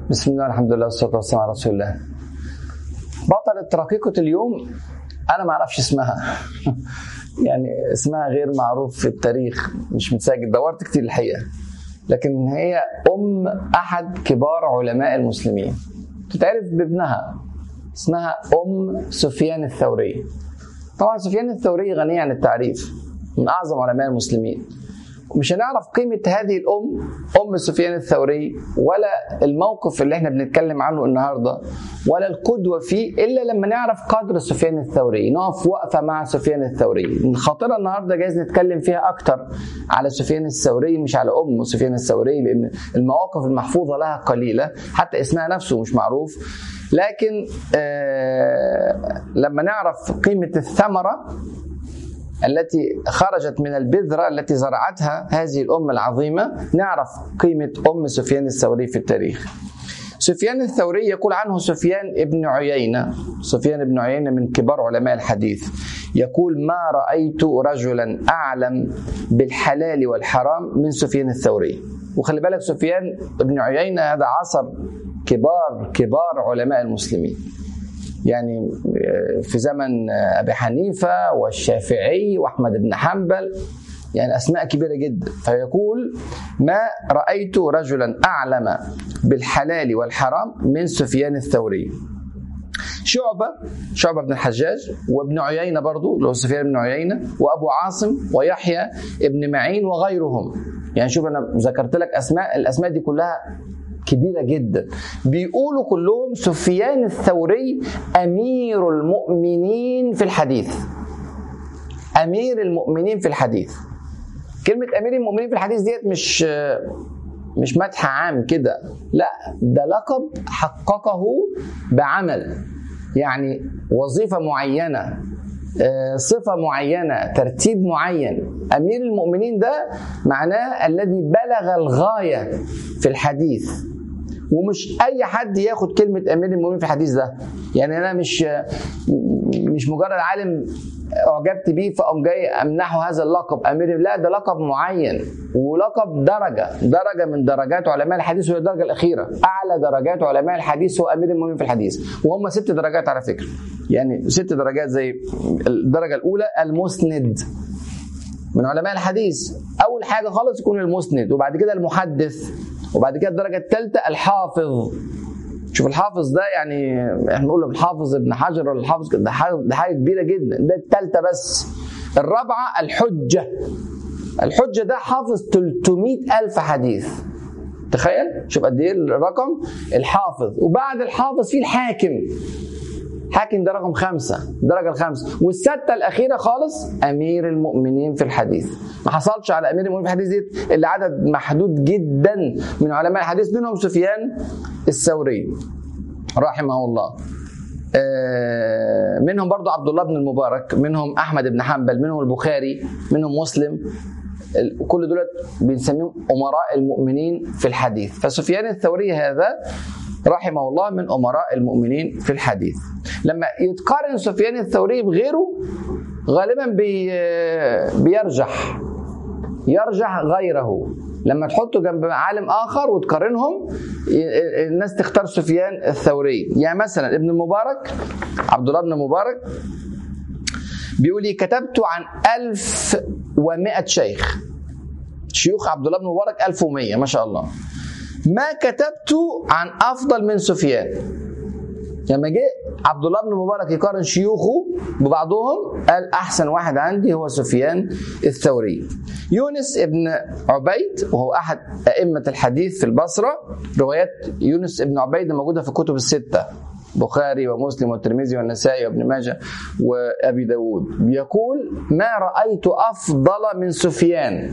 بسم الله الحمد لله والصلاه والسلام على رسول الله بطلة رقيقة اليوم أنا ما أعرفش اسمها يعني اسمها غير معروف في التاريخ مش متسجل دورت كتير الحقيقة لكن هي أم أحد كبار علماء المسلمين تتعرف بابنها اسمها أم سفيان الثوري طبعا سفيان الثوري غني عن التعريف من أعظم علماء المسلمين مش هنعرف قيمة هذه الأم أم سفيان الثوري ولا الموقف اللي احنا بنتكلم عنه النهاردة ولا القدوة فيه إلا لما نعرف قدر سفيان الثوري نقف وقفة مع سفيان الثوري خاطرة النهاردة جايز نتكلم فيها أكتر على سفيان الثوري مش على أم سفيان الثوري لأن المواقف المحفوظة لها قليلة حتى اسمها نفسه مش معروف لكن آه لما نعرف قيمة الثمرة التي خرجت من البذرة التي زرعتها هذه الأمة العظيمة نعرف قيمة أم سفيان الثوري في التاريخ سفيان الثوري يقول عنه سفيان ابن عيينة سفيان ابن عيينة من كبار علماء الحديث يقول ما رأيت رجلا أعلم بالحلال والحرام من سفيان الثوري وخلي بالك سفيان ابن عيينة هذا عصر كبار كبار علماء المسلمين يعني في زمن ابي حنيفه والشافعي واحمد بن حنبل يعني اسماء كبيره جدا فيقول ما رايت رجلا اعلم بالحلال والحرام من سفيان الثوري شعبة شعبة بن الحجاج وابن عيينة برضو اللي هو سفيان بن عيينة وأبو عاصم ويحيى ابن معين وغيرهم يعني شوف أنا ذكرت لك أسماء الأسماء دي كلها كبيرة جدا بيقولوا كلهم سفيان الثوري أمير المؤمنين في الحديث أمير المؤمنين في الحديث كلمة أمير المؤمنين في الحديث ديت مش مش مدح عام كده لا ده لقب حققه بعمل يعني وظيفة معينة صفة معينة ترتيب معين أمير المؤمنين ده معناه الذي بلغ الغاية في الحديث ومش اي حد ياخد كلمه امير المؤمنين في الحديث ده يعني انا مش مش مجرد عالم اعجبت بيه فاقوم جاي امنحه هذا اللقب امير لا ده لقب معين ولقب درجه درجه من درجات علماء الحديث وهي الدرجه الاخيره اعلى درجات علماء الحديث هو امير المؤمنين في الحديث وهم ست درجات على فكره يعني ست درجات زي الدرجه الاولى المسند من علماء الحديث اول حاجه خالص يكون المسند وبعد كده المحدث وبعد كده الدرجه الثالثه الحافظ شوف الحافظ ده يعني احنا بنقول الحافظ ابن حجر ولا الحافظ ده حاجه ده حاجه كبيره جدا ده الثالثه بس الرابعه الحجه الحجه ده حافظ 300 الف حديث تخيل شوف قد ايه الرقم الحافظ وبعد الحافظ في الحاكم حاكم ده رقم خمسة الدرجة الخامسة والستة الأخيرة خالص أمير المؤمنين في الحديث ما حصلش على أمير المؤمنين في الحديث دي إلا عدد محدود جدا من علماء الحديث منهم سفيان الثوري رحمه الله منهم برضو عبد الله بن المبارك منهم أحمد بن حنبل منهم البخاري منهم مسلم كل دول بنسميهم أمراء المؤمنين في الحديث فسفيان الثوري هذا رحمه الله من امراء المؤمنين في الحديث لما يتقارن سفيان الثوري بغيره غالبا بي بيرجح يرجح غيره لما تحطه جنب عالم اخر وتقارنهم الناس تختار سفيان الثوري يعني مثلا ابن المبارك عبد الله بن مبارك بيقول لي كتبت عن 1100 شيخ شيوخ عبد الله بن مبارك 1100 ما شاء الله ما كتبت عن افضل من سفيان لما جه عبد الله بن مبارك يقارن شيوخه ببعضهم قال احسن واحد عندي هو سفيان الثوري يونس ابن عبيد وهو احد ائمه الحديث في البصره روايات يونس ابن عبيد موجوده في الكتب السته بخاري ومسلم والترمذي والنسائي وابن ماجه وابي داود بيقول ما رايت افضل من سفيان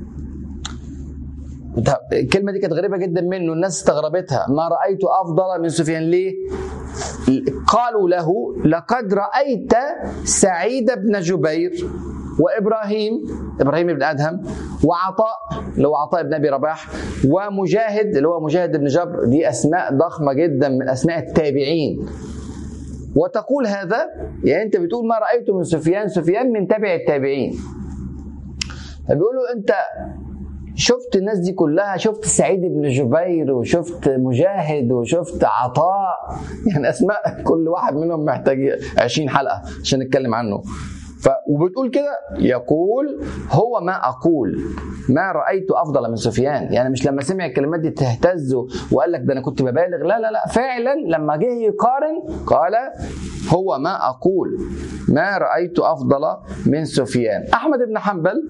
الكلمة دي كانت غريبة جدا منه الناس استغربتها ما رأيت أفضل من سفيان ليه قالوا له لقد رأيت سعيد بن جبير وإبراهيم إبراهيم بن أدهم وعطاء اللي هو عطاء بن أبي رباح ومجاهد اللي هو مجاهد بن جبر دي أسماء ضخمة جدا من أسماء التابعين وتقول هذا يعني أنت بتقول ما رأيت من سفيان سفيان من تابع التابعين فبيقولوا أنت شفت الناس دي كلها شفت سعيد بن جبير وشفت مجاهد وشفت عطاء يعني اسماء كل واحد منهم محتاج 20 حلقه عشان نتكلم عنه ف وبتقول كده يقول هو ما اقول ما رايت افضل من سفيان يعني مش لما سمع الكلمات دي تهتز وقال لك ده انا كنت ببالغ لا لا لا فعلا لما جه يقارن قال هو ما اقول ما رايت افضل من سفيان احمد بن حنبل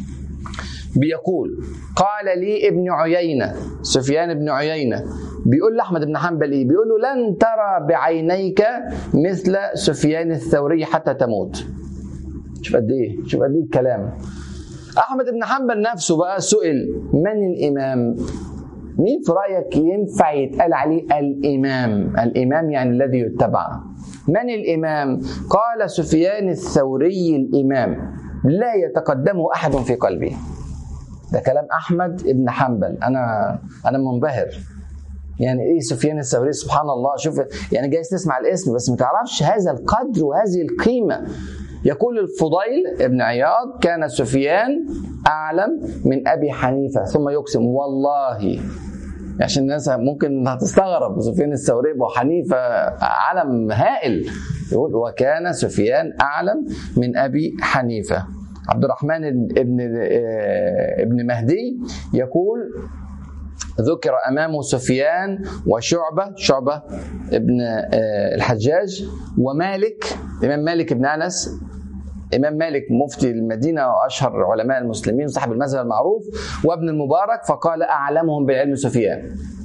بيقول قال لي ابن عيينة سفيان بن عيينة بيقول لأحمد بن حنبل إيه؟ بيقول له لن ترى بعينيك مثل سفيان الثوري حتى تموت شوف قد إيه شوف قد إيه الكلام أحمد بن حنبل نفسه بقى سئل من الإمام مين في رأيك ينفع يتقال عليه الإمام الإمام يعني الذي يتبع من الإمام قال سفيان الثوري الإمام لا يتقدمه أحد في قلبي ده كلام احمد بن حنبل انا انا منبهر يعني ايه سفيان الثوري سبحان الله شوف يعني جايز تسمع الاسم بس ما تعرفش هذا القدر وهذه القيمه يقول الفضيل ابن عياض كان سفيان اعلم من ابي حنيفه ثم يقسم والله عشان الناس ممكن هتستغرب سفيان الثوري ابو حنيفه علم هائل يقول وكان سفيان اعلم من ابي حنيفه عبد الرحمن ابن ابن مهدي يقول ذكر امامه سفيان وشعبه شعبه ابن الحجاج ومالك الامام مالك بن انس امام مالك مفتي المدينه واشهر علماء المسلمين صاحب المذهب المعروف وابن المبارك فقال اعلمهم بالعلم سفيان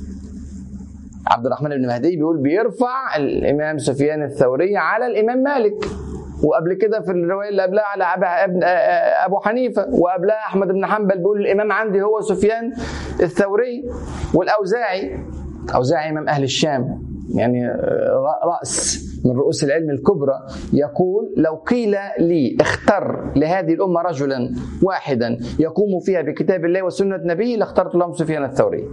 عبد الرحمن بن مهدي بيقول بيرفع الامام سفيان الثوري على الامام مالك وقبل كده في الروايه اللي قبلها على ابن ابو حنيفه وقبلها احمد بن حنبل بيقول الامام عندي هو سفيان الثوري والاوزاعي الاوزاعي امام اهل الشام يعني راس من رؤوس العلم الكبرى يقول لو قيل لي اختر لهذه الامه رجلا واحدا يقوم فيها بكتاب الله وسنه نبيه لاخترت لهم سفيان الثوري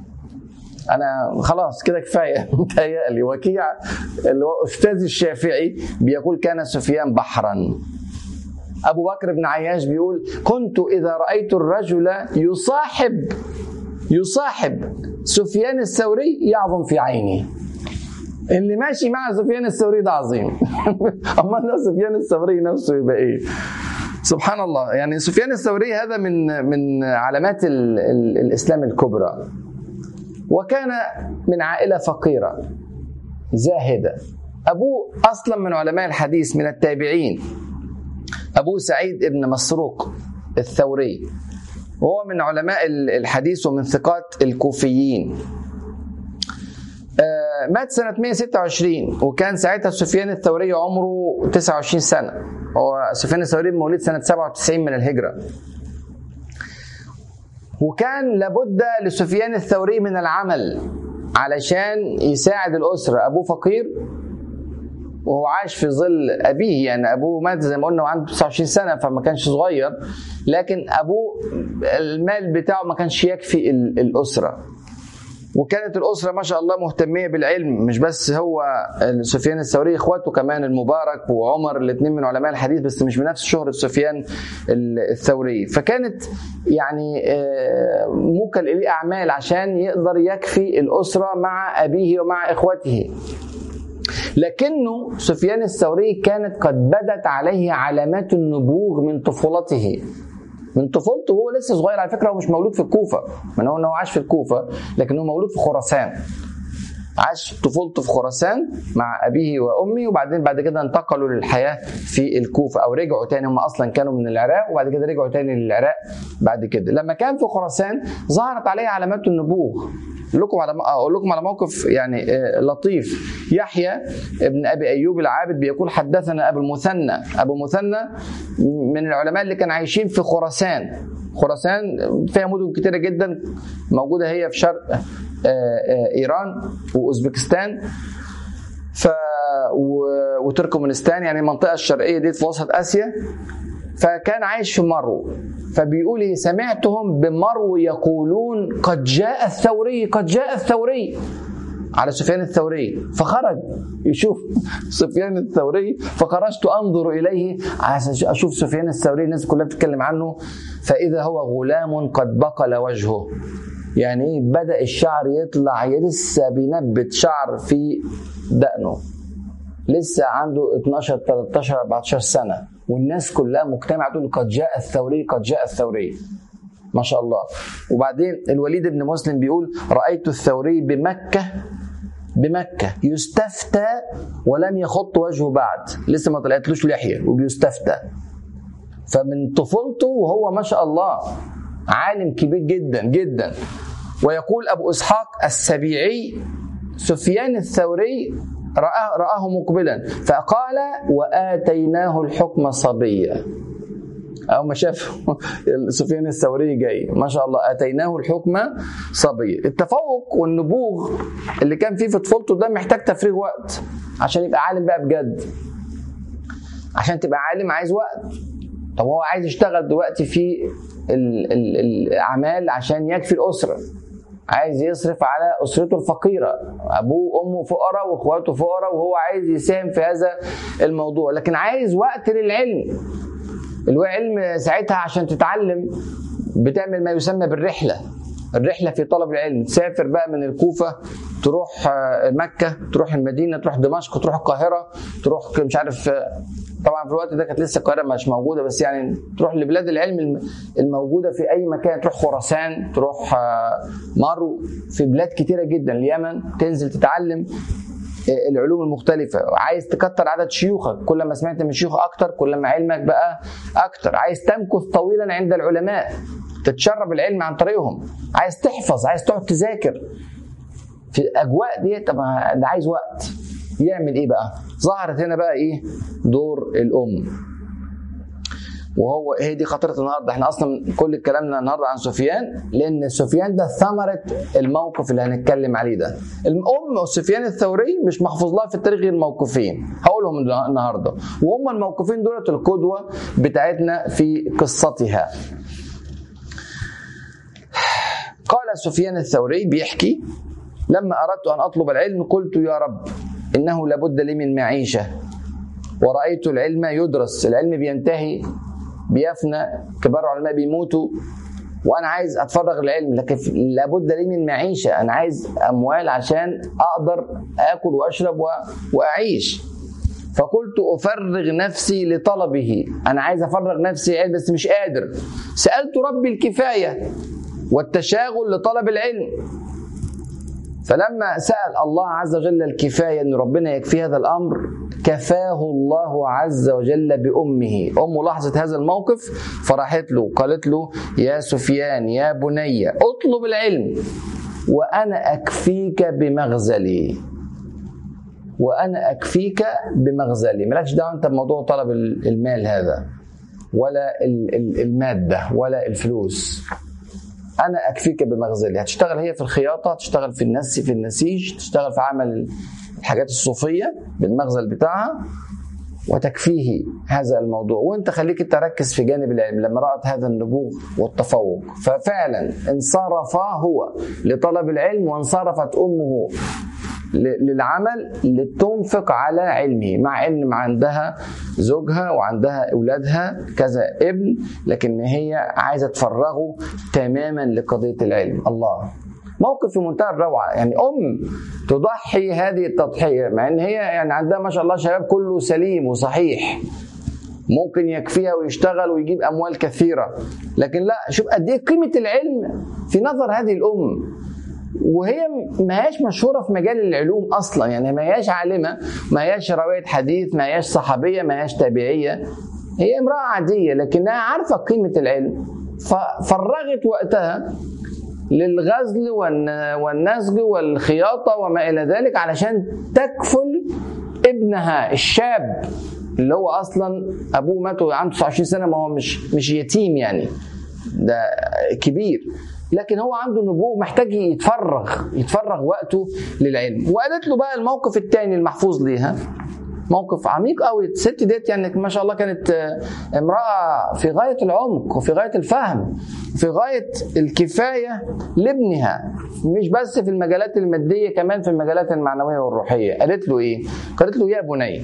انا خلاص كده كفايه متهيألي وكيع اللي هو استاذ الشافعي بيقول كان سفيان بحرا ابو بكر بن عياش بيقول كنت اذا رايت الرجل يصاحب يصاحب سفيان الثوري يعظم في عيني اللي ماشي مع سفيان الثوري ده عظيم اما ده سفيان الثوري نفسه يبقى ايه سبحان الله يعني سفيان الثوري هذا من من علامات ال ال الاسلام الكبرى وكان من عائله فقيره زاهده ابوه اصلا من علماء الحديث من التابعين ابوه سعيد بن مسروق الثوري وهو من علماء الحديث ومن ثقات الكوفيين مات سنة 126 وكان ساعتها سفيان الثوري عمره 29 سنة هو سفيان الثوري مواليد سنة 97 من الهجرة وكان لابد لسفيان الثوري من العمل علشان يساعد الأسرة أبوه فقير وهو عاش في ظل أبيه يعني أبوه مات زي ما قلنا وعنده 29 سنة فما كانش صغير لكن أبوه المال بتاعه ما كانش يكفي الأسرة وكانت الأسرة ما شاء الله مهتمية بالعلم مش بس هو سفيان الثوري إخواته كمان المبارك وعمر الاثنين من علماء الحديث بس مش بنفس شهرة سفيان الثوري فكانت يعني موكل إليه أعمال عشان يقدر يكفي الأسرة مع أبيه ومع إخوته لكنه سفيان الثوري كانت قد بدت عليه علامات النبوغ من طفولته من طفولته وهو لسه صغير على فكره هو مش مولود في الكوفه من هو انه عاش في الكوفه لكن هو مولود في خراسان عاش طفولته في خراسان مع ابيه وامه وبعدين بعد كده انتقلوا للحياه في الكوفه او رجعوا تاني هم اصلا كانوا من العراق وبعد كده رجعوا تاني للعراق بعد كده لما كان في خراسان ظهرت عليه علامات النبوغ لكم على اقول لكم على موقف يعني لطيف يحيى ابن ابي ايوب العابد بيقول حدثنا ابو المثنى ابو المثنى من العلماء اللي كانوا عايشين في خراسان خراسان فيها مدن كتيره جدا موجوده هي في شرق ايران واوزبكستان ف وتركمانستان يعني المنطقه الشرقيه دي في وسط اسيا فكان عايش في مرو فبيقول ايه سمعتهم بمرو يقولون قد جاء الثوري قد جاء الثوري على سفيان الثوري فخرج يشوف سفيان الثوري فخرجت انظر اليه عشان اشوف سفيان الثوري الناس كلها بتتكلم عنه فاذا هو غلام قد بقل وجهه يعني ايه بدا الشعر يطلع لسه بينبت شعر في دقنه لسه عنده 12 13 14 سنه والناس كلها مجتمعه تقول قد جاء الثوري قد جاء الثوري ما شاء الله وبعدين الوليد بن مسلم بيقول رايت الثوري بمكه بمكة يستفتى ولم يخط وجهه بعد لسه ما طلعتلوش لحية وبيستفتى فمن طفولته وهو ما شاء الله عالم كبير جدا جدا ويقول أبو إسحاق السبيعي سفيان الثوري رآه, رآه مقبلا فقال وآتيناه الحكم صبيا أو ما شاف سفيان الثوري جاي ما شاء الله آتيناه الحكم صبيا التفوق والنبوغ اللي كان فيه في طفولته ده محتاج تفريغ وقت عشان يبقى عالم بقى بجد عشان تبقى عالم عايز وقت طب هو عايز يشتغل دلوقتي في الاعمال عشان يكفي الاسره عايز يصرف على اسرته الفقيره ابوه وامه فقراء واخواته فقراء وهو عايز يساهم في هذا الموضوع لكن عايز وقت للعلم العلم ساعتها عشان تتعلم بتعمل ما يسمى بالرحله الرحله في طلب العلم تسافر بقى من الكوفه تروح مكه تروح المدينه تروح دمشق تروح القاهره تروح مش عارف طبعا في الوقت ده كانت لسه القاهره مش موجوده بس يعني تروح لبلاد العلم الموجوده في اي مكان تروح خراسان تروح مرو في بلاد كتيره جدا اليمن تنزل تتعلم العلوم المختلفة عايز تكتر عدد شيوخك كل ما سمعت من شيوخ أكتر كل ما علمك بقى أكتر عايز تمكث طويلا عند العلماء تتشرب العلم عن طريقهم عايز تحفظ عايز تقعد تذاكر في الأجواء دي طب ده عايز وقت يعمل إيه بقى ظهرت هنا بقى إيه دور الأم وهو هي دي خطيره النهارده احنا اصلا كل كلامنا النهارده عن سفيان لان سفيان ده ثمره الموقف اللي هنتكلم عليه ده الام سفيان الثوري مش محفوظ لها في التاريخ غير موقفين هقولهم النهارده وهم الموقفين دولت القدوه بتاعتنا في قصتها قال سفيان الثوري بيحكي لما اردت ان اطلب العلم قلت يا رب انه لابد لي من معيشه ورأيت العلم يدرس العلم بينتهي بيفنى كبار العلماء بيموتوا وانا عايز اتفرغ العلم لكن لابد لي من معيشه انا عايز اموال عشان اقدر اكل واشرب واعيش فقلت افرغ نفسي لطلبه انا عايز افرغ نفسي علم بس مش قادر سالت ربي الكفايه والتشاغل لطلب العلم فلما سأل الله عز وجل الكفاية أن ربنا يكفي هذا الأمر كفاه الله عز وجل بأمه أمه لاحظت هذا الموقف فراحت له قالت له يا سفيان يا بني اطلب العلم وأنا أكفيك بمغزلي وأنا أكفيك بمغزلي مالكش دعوة أنت بموضوع طلب المال هذا ولا المادة ولا الفلوس انا اكفيك بمغزلي هتشتغل هي في الخياطه تشتغل في النسي في النسيج تشتغل في عمل الحاجات الصوفيه بالمغزل بتاعها وتكفيه هذا الموضوع وانت خليك انت ركز في جانب العلم لما رأت هذا النبوغ والتفوق ففعلا انصرف هو لطلب العلم وانصرفت امه للعمل لتنفق على علمه مع ان عندها زوجها وعندها اولادها كذا ابن لكن هي عايزه تفرغه تماما لقضيه العلم الله موقف في منتهى الروعه يعني ام تضحي هذه التضحيه مع ان هي يعني عندها ما شاء الله شباب كله سليم وصحيح ممكن يكفيها ويشتغل ويجيب اموال كثيره لكن لا شوف قد ايه قيمه العلم في نظر هذه الام وهي ما هياش مشهوره في مجال العلوم اصلا يعني ما هياش عالمه ما هياش راويه حديث ما هياش صحابيه ما هياش تابعيه هي امراه عاديه لكنها عارفه قيمه العلم ففرغت وقتها للغزل والنسج والخياطه وما الى ذلك علشان تكفل ابنها الشاب اللي هو اصلا ابوه مات عنده 29 سنه ما هو مش مش يتيم يعني ده كبير لكن هو عنده نبوغ محتاج يتفرغ يتفرغ وقته للعلم وقالت له بقى الموقف الثاني المحفوظ ليها موقف عميق قوي الست ديت يعني ما شاء الله كانت امراه في غايه العمق وفي غايه الفهم في غايه الكفايه لابنها مش بس في المجالات الماديه كمان في المجالات المعنويه والروحيه قالت له ايه قالت له يا بني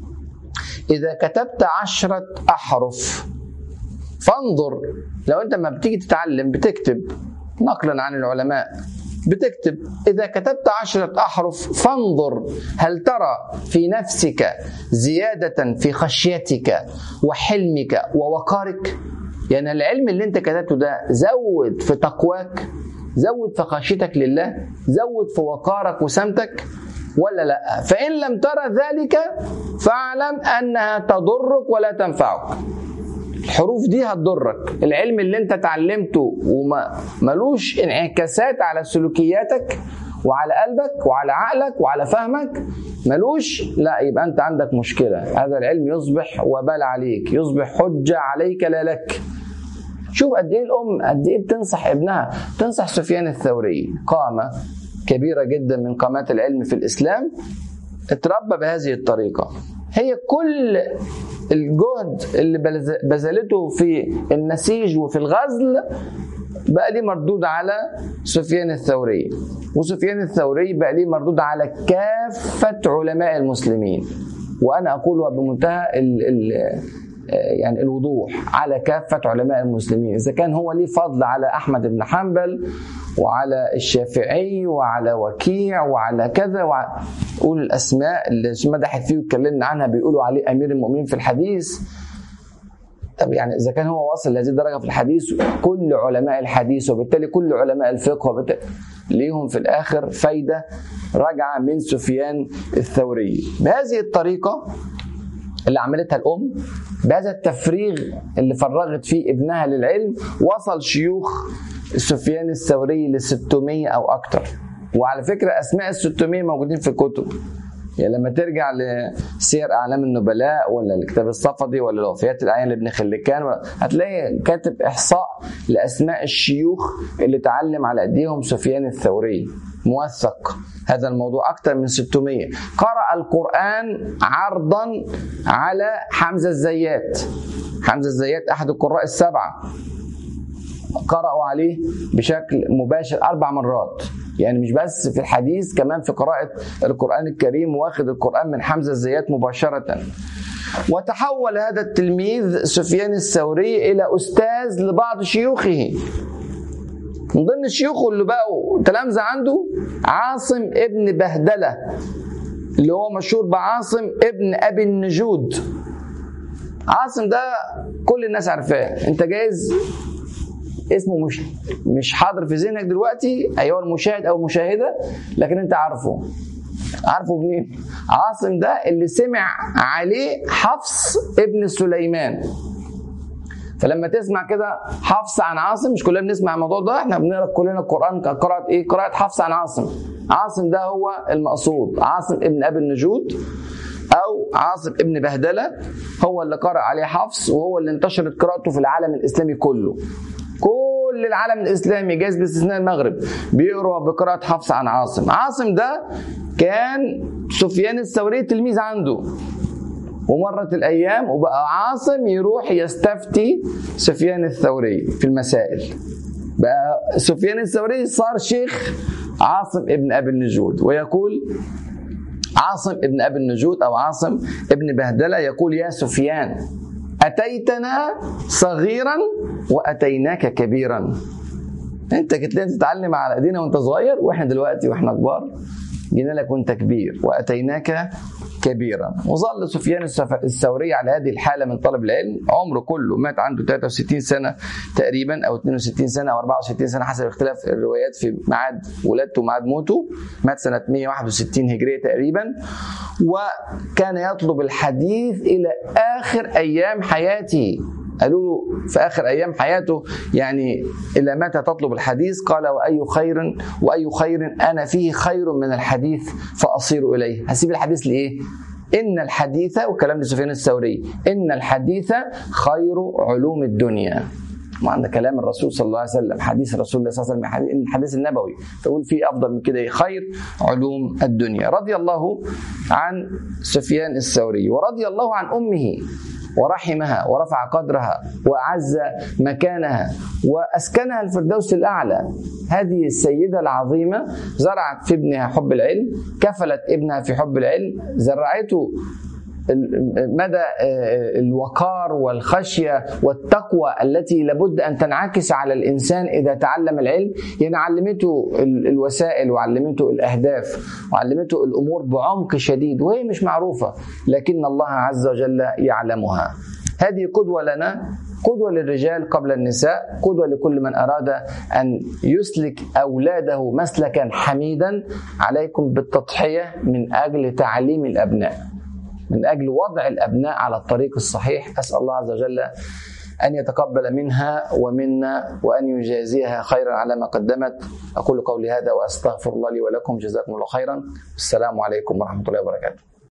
اذا كتبت عشره احرف فانظر لو انت ما بتيجي تتعلم بتكتب نقلا عن العلماء بتكتب إذا كتبت عشرة أحرف فانظر هل ترى في نفسك زيادة في خشيتك وحلمك ووقارك يعني العلم اللي انت كتبته ده زود في تقواك زود في خشيتك لله زود في وقارك وسمتك ولا لا فإن لم ترى ذلك فاعلم أنها تضرك ولا تنفعك الحروف دي هتضرك العلم اللي انت اتعلمته وملوش انعكاسات على سلوكياتك وعلى قلبك وعلى عقلك وعلى فهمك ملوش لا يبقى انت عندك مشكله هذا العلم يصبح وبال عليك يصبح حجه عليك لا لك شوف قد ايه الام قد ايه بتنصح ابنها تنصح سفيان الثوري قامه كبيره جدا من قامات العلم في الاسلام اتربى بهذه الطريقه هي كل الجهد اللي بذلته في النسيج وفي الغزل بقى ليه مردود على سفيان الثوري وسفيان الثوري بقى ليه مردود على كافة علماء المسلمين وأنا أقولها بمنتهى ال ال يعني الوضوح على كافة علماء المسلمين إذا كان هو ليه فضل على أحمد بن حنبل وعلى الشافعي وعلى وكيع وعلى كذا قول الأسماء اللي مدحت فيه واتكلمنا عنها بيقولوا عليه أمير المؤمنين في الحديث طب يعني اذا كان هو واصل لهذه الدرجه في الحديث كل علماء الحديث وبالتالي كل علماء الفقه وبالتالي ليهم في الاخر فايده راجعه من سفيان الثوري بهذه الطريقه اللي عملتها الام بهذا التفريغ اللي فرغت فيه ابنها للعلم وصل شيوخ سفيان الثوري ل 600 او اكثر وعلى فكره اسماء ال 600 موجودين في الكتب يعني لما ترجع لسير اعلام النبلاء ولا الكتاب الصفدي ولا الوفيات الاعيان لابن خلكان هتلاقي كاتب احصاء لاسماء الشيوخ اللي اتعلم على ايديهم سفيان الثوري موثق هذا الموضوع اكثر من 600 قرأ القرآن عرضا على حمزة الزيات حمزة الزيات احد القراء السبعه قرأوا عليه بشكل مباشر أربع مرات يعني مش بس في الحديث كمان في قراءة القرآن الكريم واخد القرآن من حمزة الزيات مباشرة وتحول هذا التلميذ سفيان الثوري إلى أستاذ لبعض شيوخه من ضمن شيوخه اللي بقوا تلامذة عنده عاصم ابن بهدلة اللي هو مشهور بعاصم ابن أبي النجود عاصم ده كل الناس عارفاه انت جايز اسمه مش مش حاضر في ذهنك دلوقتي ايها المشاهد او المشاهده لكن انت عارفه عارفه منين؟ عاصم ده اللي سمع عليه حفص ابن سليمان فلما تسمع كده حفص عن عاصم مش كلنا بنسمع الموضوع ده احنا بنقرا كلنا القران قراءه ايه؟ قراءه حفص عن عاصم عاصم ده هو المقصود عاصم ابن ابي النجود او عاصم ابن بهدله هو اللي قرأ عليه حفص وهو اللي انتشرت قراءته في العالم الاسلامي كله كل العالم الاسلامي جايز باستثناء المغرب بيقروا بقراءه حفص عن عاصم عاصم ده كان سفيان الثوري تلميذ عنده ومرت الايام وبقى عاصم يروح يستفتي سفيان الثوري في المسائل بقى سفيان الثوري صار شيخ عاصم ابن ابي النجود ويقول عاصم ابن ابي النجود او عاصم ابن بهدله يقول يا سفيان اتيتنا صغيرا واتيناك كبيرا انت كنت تتعلم على ايدينا وانت صغير واحنا دلوقتي واحنا كبار جينا لك وانت كبير واتيناك كبيرا وظل سفيان الثوري على هذه الحالة من طلب العلم عمره كله مات عنده 63 سنة تقريبا أو 62 سنة أو 64 سنة حسب اختلاف الروايات في ميعاد ولادته وميعاد موته مات سنة 161 هجرية تقريبا وكان يطلب الحديث إلى آخر أيام حياته قالوا له في اخر ايام حياته يعني الى متى تطلب الحديث قال واي خير واي خير انا فيه خير من الحديث فاصير اليه هسيب الحديث لايه ان الحديث وكلام لسفيان الثوري ان الحديث خير علوم الدنيا وعند كلام الرسول صلى الله عليه وسلم حديث الرسول الله صلى الله عليه وسلم الحديث النبوي فيقول في افضل من كده خير علوم الدنيا رضي الله عن سفيان الثوري ورضي الله عن امه ورحمها ورفع قدرها وأعز مكانها وأسكنها الفردوس الأعلى هذه السيدة العظيمة زرعت في ابنها حب العلم كفلت ابنها في حب العلم زرعته مدى الوقار والخشيه والتقوى التي لابد ان تنعكس على الانسان اذا تعلم العلم يعني علمته الوسائل وعلمته الاهداف وعلمته الامور بعمق شديد وهي مش معروفه لكن الله عز وجل يعلمها هذه قدوه لنا قدوة للرجال قبل النساء قدوة لكل من أراد أن يسلك أولاده مسلكا حميدا عليكم بالتضحية من أجل تعليم الأبناء من اجل وضع الابناء على الطريق الصحيح اسال الله عز وجل ان يتقبل منها ومنا وان يجازيها خيرا على ما قدمت اقول قولي هذا واستغفر الله لي ولكم جزاكم الله خيرا السلام عليكم ورحمه الله وبركاته